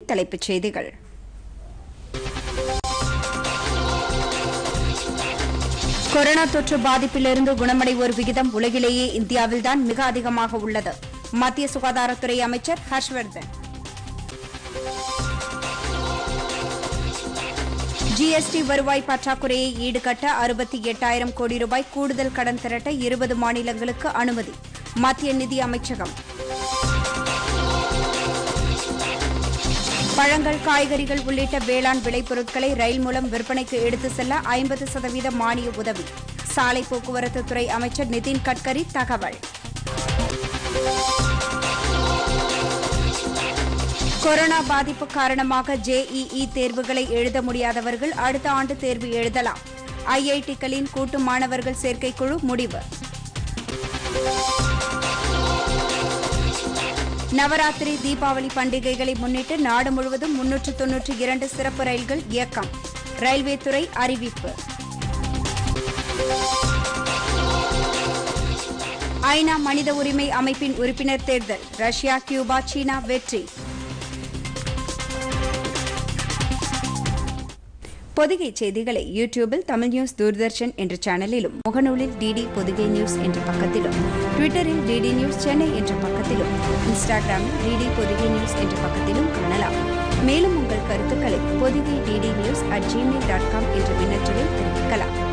தலைப்புச் செய்திகள் கொரோனா தொற்று பாதிப்பிலிருந்து குணமடைவோர் விகிதம் உலகிலேயே இந்தியாவில்தான் மிக அதிகமாக உள்ளது மத்திய சுகாதாரத்துறை அமைச்சர் ஹர்ஷ்வர்தன் ஜிஎஸ்டி வருவாய் பற்றாக்குறையை ஈடுகட்ட அறுபத்தி எட்டாயிரம் கோடி ரூபாய் கூடுதல் கடன் திரட்ட இருபது மாநிலங்களுக்கு அனுமதி மத்திய நிதி அமைச்சகம் பழங்கள் காய்கறிகள் உள்ளிட்ட வேளாண் விளைபொருட்களை ரயில் மூலம் விற்பனைக்கு எடுத்து செல்ல ஐம்பது சதவீத மானிய உதவி சாலை போக்குவரத்து துறை அமைச்சர் நிதின் கட்கரி தகவல் கொரோனா பாதிப்பு காரணமாக ஜேஇஇ தேர்வுகளை எழுத முடியாதவர்கள் அடுத்த ஆண்டு தேர்வு எழுதலாம் ஐஐடிக்களின் கூட்டு மாணவர்கள் சேர்க்கைக்குழு முடிவு நவராத்திரி தீபாவளி பண்டிகைகளை முன்னிட்டு நாடு முழுவதும் முன்னூற்று தொன்னூற்றி இரண்டு சிறப்பு ரயில்கள் இயக்கம் ரயில்வே துறை அறிவிப்பு ஐநா மனித உரிமை அமைப்பின் உறுப்பினர் தேர்தல் ரஷ்யா கியூபா சீனா வெற்றி பொதிகை செய்திகளை யூடியூபில் தமிழ் நியூஸ் தூர்தர்ஷன் என்ற சேனலிலும் முகநூலில் டிடி பொதிகை நியூஸ் என்ற பக்கத்திலும் ட்விட்டரில் டிடி நியூஸ் சென்னை என்ற பக்கத்திலும் இன்ஸ்டாகிராமில் டிடி பொதிகை நியூஸ் என்ற பக்கத்திலும் காணலாம் மேலும் உங்கள் கருத்துக்களை Podhigai DD news at Gmail dot com என்ற மின்னஞ்சலில் தெரிவிக்கலாம்